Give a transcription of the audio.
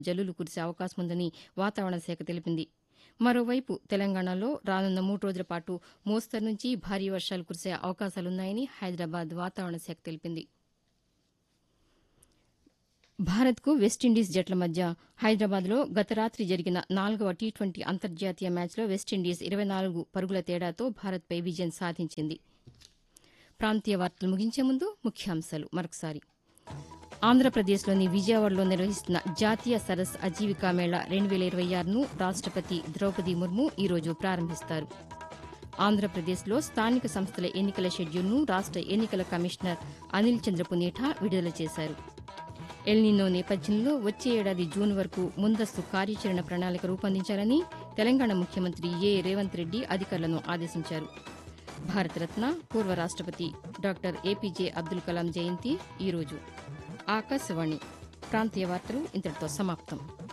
జల్లులు కురిసే అవకాశం ఉందని వాతావరణ శాఖ తెలిపింది మరోవైపు తెలంగాణలో రానున్న మూడు రోజుల పాటు మోస్తరు నుంచి భారీ వర్షాలు కురిసే అవకాశాలున్నాయని హైదరాబాద్ వాతావరణ శాఖ తెలిపింది భారత్కు వెస్టిండీస్ జట్ల మధ్య హైదరాబాద్లో గత రాతి జరిగిన నాలుగవ టీ ట్వంటీ అంతర్జాతీయ మ్యాచ్లో వెస్టిండీస్ ఇరవై నాలుగు పరుగుల తేడాతో భారత్పై విజయం సాధించింది ప్రాంతీయ వార్తలు ముగించే ముందు ముఖ్యాంశాలు మరొకసారి ఆంధ్రప్రదేశ్లోని విజయవాడలో నిర్వహిస్తున్న జాతీయ సరస్ అజీవికా మేళా రెండు వేల ఇరవై ఆరును రాష్టపతి ద్రౌపది ముర్ము ఈరోజు ప్రారంభిస్తారు ఆంధ్రప్రదేశ్లో స్థానిక సంస్థల ఎన్నికల షెడ్యూల్ను రాష్ట ఎన్నికల కమిషనర్ అనిల్ చంద్ర పునేఠా విడుదల చేశారు ఎల్నినో నేపథ్యంలో వచ్చే ఏడాది జూన్ వరకు ముందస్తు కార్యాచరణ ప్రణాళిక రూపొందించాలని తెలంగాణ ముఖ్యమంత్రి ఏ రేవంత్ రెడ్డి అధికారులను ఆదేశించారు భారతరత్న పూర్వ రాష్టపతి డాక్టర్ ఏపీజే అబ్దుల్ కలాం జయంతి ఈరోజు ఆకాశవాణి ప్రాంతీయ వార్తలు ఇంతటితో సమాప్తం